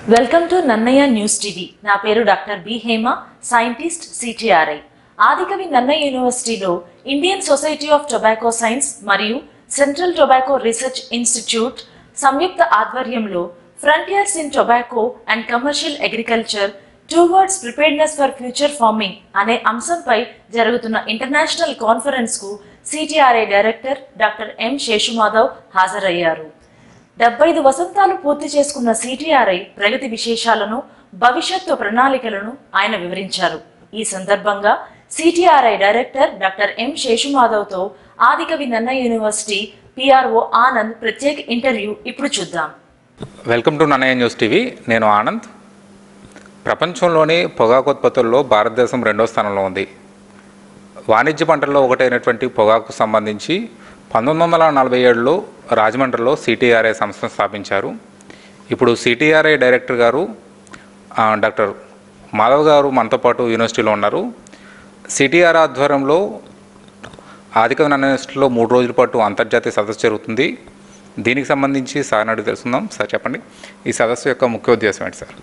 welcome to Nannaya news TV నా పేరు doctor B Hema scientist CTRI Adikavi Nannaya యూనివర్సిటీలో Indian society of tobacco science మరియు central tobacco research institute సంయుక్త ఆధ్వర్యంలో frontiers in tobacco and commercial agriculture towards preparedness for future farming అనే అంశంపై జరుగుతున్న international conference కు CTRI director doctor M Seshumadhav హాజరయ్యారు డెబ్బై ఐదు వసంతాలు పూర్తి చేసుకున్న సిటిఆర్ఐ ప్రగతి విశేషాలను భవిష్యత్తు ప్రణాళికలను ఆయన వివరించారు ఈ సందర్భంగా సిటిఆర్ఐ డైరెక్టర్ డాక్టర్ ఎం శేషుమాధవ్తో ఆదికవి నన్న యూనివర్సిటీ పిఆర్ఓ ఆనంద్ ప్రత్యేక ఇంటర్వ్యూ ఇప్పుడు చూద్దాం welcome to Nannaya news TV నేను ఆనంద్ ప్రపంచంలోని పొగాకు ఉత్పత్తుల్లో భారతదేశం రెండో స్థానంలో ఉంది వాణిజ్య పంటల్లో ఒకటైనటువంటి పొగాకు సంబంధించి పంతొమ్మిది వందల నలభై ఏడులో రాజమండ్రిలో సిటీఆర్ఐ సంస్థను స్థాపించారు ఇప్పుడు సిటీఆర్ఐ డైరెక్టర్ గారు ఆ, డాక్టర్ మాధవ్ గారు మనతో పాటు యూనివర్సిటీలో ఉన్నారు సిటీఆర్ ఆధ్వర్యంలో ఆదికవి యూనివర్సిటీలో మూడు రోజుల పాటు అంతర్జాతీయ సదస్సు జరుగుతుంది దీనికి సంబంధించి సార్ అడిగి తెలుసుకుందాం సార్ చెప్పండి ఈ సదస్సు యొక్క ముఖ్య ఉద్దేశం ఏంటి సార్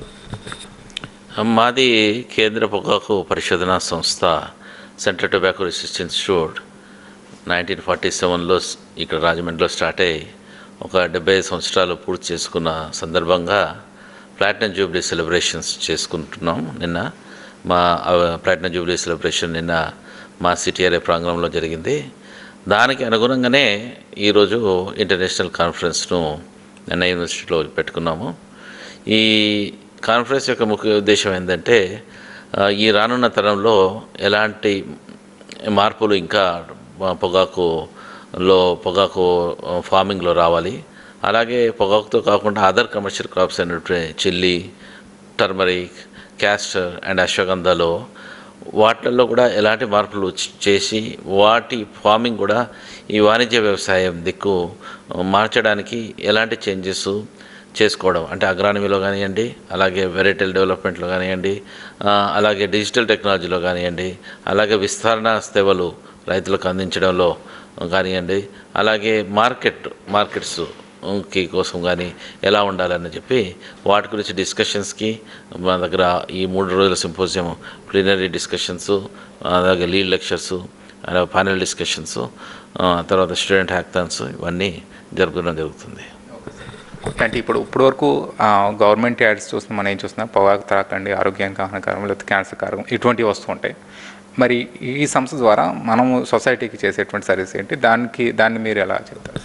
మాది కేంద్ర పొగాకు పరిశోధనా సంస్థ central tobacco research institute nineteen forty సెవెన్లో ఇక్కడ రాజమండ్రిలో స్టార్ట్ అయ్యి ఒక డెబ్బై ఐదు సంవత్సరాలు పూర్తి చేసుకున్న సందర్భంగా ప్లాటినం జూబ్లీ సెలబ్రేషన్స్ చేసుకుంటున్నాం నిన్న మా ప్లాటినం జూబ్లీ సెలబ్రేషన్ నిన్న మా సిటీఆర్ఏ ప్రాంగణంలో జరిగింది దానికి అనుగుణంగానే ఈరోజు ఇంటర్నేషనల్ కాన్ఫరెన్స్ను నిన్న యూనివర్సిటీలో పెట్టుకున్నాము ఈ కాన్ఫరెన్స్ యొక్క ముఖ్య ఉద్దేశం ఏంటంటే ఆ, ఈ రానున్న తరంలో ఎలాంటి మార్పులు ఇంకా పొగాకులో పొగాకు ఆ, ఫార్మింగ్లో రావాలి అలాగే పొగాకుతో కాకుండా అదర్ కమర్షియల్ క్రాప్స్ అయినటువంటి చిల్లీ టర్మరిక్ క్యాస్టర్ అండ్ అశ్వగంధలో వాటిల్లో కూడా ఎలాంటి మార్పులు చ- చేసి వాటి ఫార్మింగ్ కూడా ఈ వాణిజ్య వ్యవసాయం దిక్కు మార్చడానికి ఎలాంటి చేంజెస్ చేసుకోవడం అంటే అగ్రానమీలో కానివ్వండి అలాగే వెరైటల్ డెవలప్మెంట్లో కానివ్వండి ఆ, అలాగే డిజిటల్ టెక్నాలజీలో కానివ్వండి అలాగే విస్తరణ సేవలు రైతులకు అందించడంలో కానివ్వండి అలాగే మార్కెట్ మార్కెట్స్ కి కోసం కానీ ఎలా ఉండాలని చెప్పి వాటి గురించి డిస్కషన్స్కి మా దగ్గర ఈ మూడు రోజుల సింపోజియం ప్లీనరీ డిస్కషన్స్ అలాగే లీడ్ లెక్చర్స్ అలాగే ప్యానల్ డిస్కషన్స్ తర్వాత స్టూడెంట్ హ్యాక్థాన్స్ ఇవన్నీ జరపడం జరుగుతుంది అంటే ఇప్పుడు ఇప్పుడు వరకు గవర్నమెంట్ యాడ్స్ చూస్తున్నాం మనం ఏం చూస్తున్నాం పొగాకు తాకండి ఆరోగ్యానికి హానికరం లేకపోతే క్యాన్సర్ కారకం ఇటువంటివి వస్తూ ఉంటాయి మరి ఈ సంస్థ ద్వారా మనము సొసైటీకి చేసేటువంటి సర్వీస్ ఏంటి దానికి దాన్ని మీరు ఎలా చెప్తారు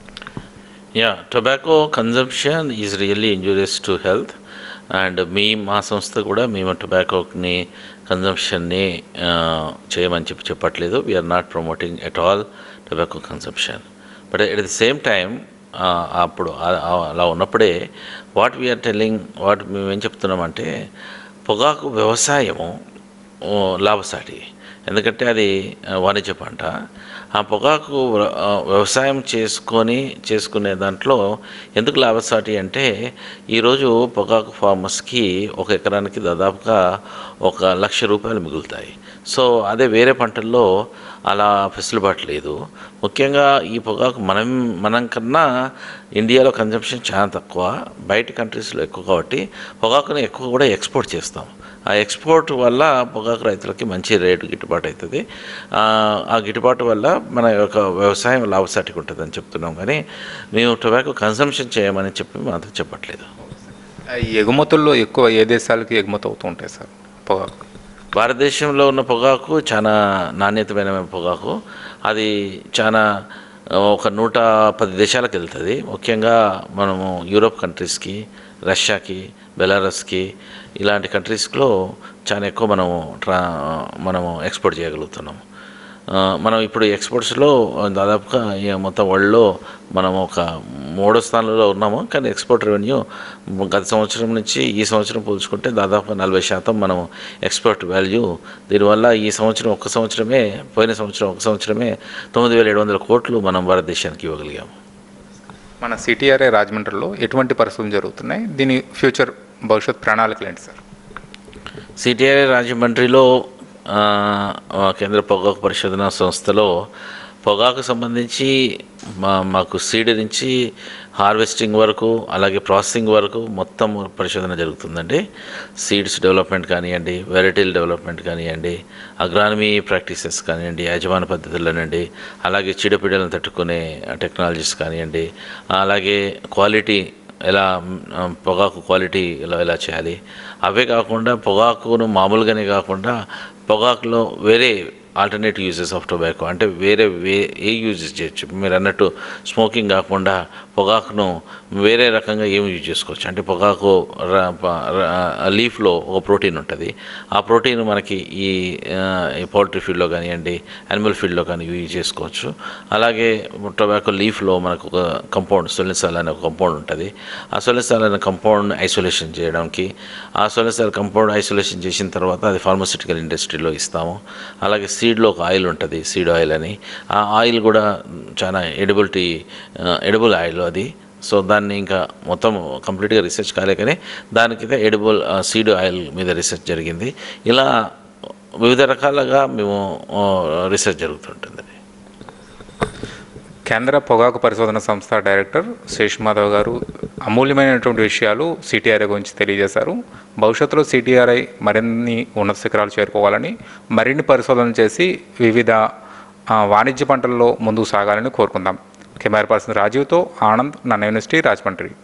yeah tobacco consumption is really injurious to health and మీ మా సంస్థ కూడా మేము టొబాకోని కన్జంప్షన్ని చేయమని చెప్పి చెప్పట్లేదు we are not promoting at all tobacco consumption but at the same time అప్పుడు ఆ- ఆ- అలా ఉన్నప్పుడే వాట్ వీఆర్ టెల్లింగ్ వాట్ మేము ఏం చెప్తున్నామంటే పొగాకు వ్యవసాయము ఓ, లాభసాటి ఎందుకంటే అది ఆ, వాణిజ్య పంట ఆ పొగాకు ఆ, వ్యవసాయం చేసుకొని చేసుకునే దాంట్లో ఎందుకు లాభసాటి అంటే ఈరోజు పొగాకు ఫార్మర్స్కి ఒక ఎకరానికి దాదాపుగా ఒక లక్ష రూపాయలు మిగులుతాయి సో అదే వేరే పంటల్లో అలా ఫెసిలిబాట్ లేదు ముఖ్యంగా ఈ పొగాకు మనం మనం కన్నా ఇండియాలో కన్జంప్షన్ చాలా తక్కువ బయట కంట్రీస్లో ఎక్కువ కాబట్టి పొగాకుని ఎక్కువ కూడా ఎక్స్పోర్ట్ చేస్తాం ఆ ఎక్స్పోర్ట్ వల్ల పొగాకు రైతులకి మంచి రేటు గిట్టుబాటు అవుతుంది ఆ, ఆ గిట్టుబాటు వల్ల మన యొక్క వ్యవసాయం లాభసాటిగా ఉంటుంది అని చెప్తున్నాం కానీ మేము టొబాకో కన్సంప్షన్ చేయమని చెప్పి మాత్రం చెప్పట్లేదు ఈ ఎగుమతుల్లో ఎక్కువ ఏ దేశాలకి ఎగుమతి అవుతూ ఉంటాయి సార్ పొగాకు భారతదేశంలో ఉన్న పొగాకు చాలా నాణ్యతమైన పొగాకు అది చాలా ఆ, ఒక నూట పది దేశాలకు వెళ్తుంది ముఖ్యంగా మనము యూరోప్ కంట్రీస్కి రష్యాకి బెలారస్కి ఇలాంటి కంట్రీస్లో చాలా ఎక్కువ మనము ట్రా మనము ఎక్స్పోర్ట్ చేయగలుగుతున్నాము ఆ, మనం ఇప్పుడు ఎక్స్పోర్ట్స్లో దాదాపుగా ఈ మొత్తం వరల్డ్లో మనం ఒక మూడో స్థానంలో ఉన్నాము కానీ ఎక్స్పోర్ట్ రెవెన్యూ గత సంవత్సరం నుంచి ఈ సంవత్సరం పోల్చుకుంటే దాదాపు నలభై శాతం మనం ఎక్స్పోర్ట్ వాల్యూ దీనివల్ల ఈ సంవత్సరం ఒక సంవత్సరమే పోయిన సంవత్సరం ఒక సంవత్సరమే తొమ్మిది వేల ఏడు వందల కోట్లు మనం భారతదేశానికి ఇవ్వగలిగాము మన సిటీఆర్ఐ రాజమండ్రిలో ఎటువంటి పరిస్థితులు జరుగుతున్నాయి దీని ఫ్యూచర్ భవిష్యత్ ప్రణాళికలు ఏంటి సార్ సిటిఆర్ఏ రాజమండ్రిలో ఆ, ఆ, కేంద్ర పొగాకు పరిశోధన సంస్థలో పొగాకు సంబంధించి మా మాకు సీడ్ నుంచి హార్వెస్టింగ్ వరకు అలాగే ప్రాసెసింగ్ వరకు మొత్తం పరిశోధన జరుగుతుందండి సీడ్స్ డెవలప్మెంట్ కానివ్వండి వెరైటీల డెవలప్మెంట్ కానివ్వండి అగ్రానమీ ప్రాక్టీసెస్ కానివ్వండి యాజమాన్య పద్ధతులనండి అలాగే చీడపీడలను తట్టుకునే టెక్నాలజీస్ కానివ్వండి అలాగే క్వాలిటీ ఎలా మ్, పొగాకు క్వాలిటీ ఎలా ఎలా చేయాలి అవే కాకుండా పొగాకును మామూలుగానే కాకుండా పొగాకులో వేరే ఆల్టర్నేటివ్ యూజెస్ ఆఫ్ టొబాకో అంటే వేరే వే ఏ యూజెస్ చేయొచ్చు మీరు అన్నట్టు స్మోకింగ్ కాకుండా పొగాకును వేరే రకంగా ఏమి యూజ్ చేసుకోవచ్చు అంటే పొగాకు లీఫ్లో ఒక ప్రోటీన్ ఉంటుంది ఆ ప్రోటీన్ మనకి ఈ పౌల్ట్రీ ఫీల్డ్లో కానివ్వండి యానిమల్ ఫీల్డ్లో కానీ యూజ్ చేసుకోవచ్చు అలాగే టొబాకో లీఫ్లో మనకు ఒక కంపౌండ్ సొలిసాల్ అనే ఒక కంపౌండ్ ఉంటుంది ఆ సొలిసాల్ అనే కంపౌండ్ ఐసోలేషన్ చేయడానికి ఆ సొలిసాల్ కంపౌండ్ ఐసోలేషన్ చేసిన తర్వాత అది ఫార్మస్యూటికల్ ఇండస్ట్రీలో ఇస్తాము అలాగే సీడ్లో ఒక ఆయిల్ ఉంటుంది సీడ్ ఆయిల్ అని ఆ ఆయిల్ కూడా చాలా ఎడిబిలిటీ ఎడిబుల్ ఆయిల్ అది సో దాన్ని ఇంకా మొత్తం కంప్లీట్గా రీసెర్చ్ కాలే కానీ దానికైతే ఎడిబుల్ సీడ్ ఆయిల్ మీద రీసెర్చ్ జరిగింది ఇలా వివిధ రకాలుగా మేము రీసెర్చ్ జరుగుతుంటుంది కేంద్ర పొగాకు పరిశోధన సంస్థ డైరెక్టర్ శేష్ మాధవ్ గారు అమూల్యమైనటువంటి విషయాలు సిటీఆర్ఐ గురించి తెలియజేశారు భవిష్యత్తులో సిటీఆర్ఐ మరిన్ని ఉన్నత శిఖరాలు చేరుకోవాలని మరిన్ని పరిశోధనలు చేసి వివిధ ఆ, వాణిజ్య పంటల్లో ముందుకు సాగాలని కోరుకుందాం కెమెరా పర్సన్ రాజీవ్తో ఆనంద్ నన్న యూనివర్సిటీ రాజమండ్రి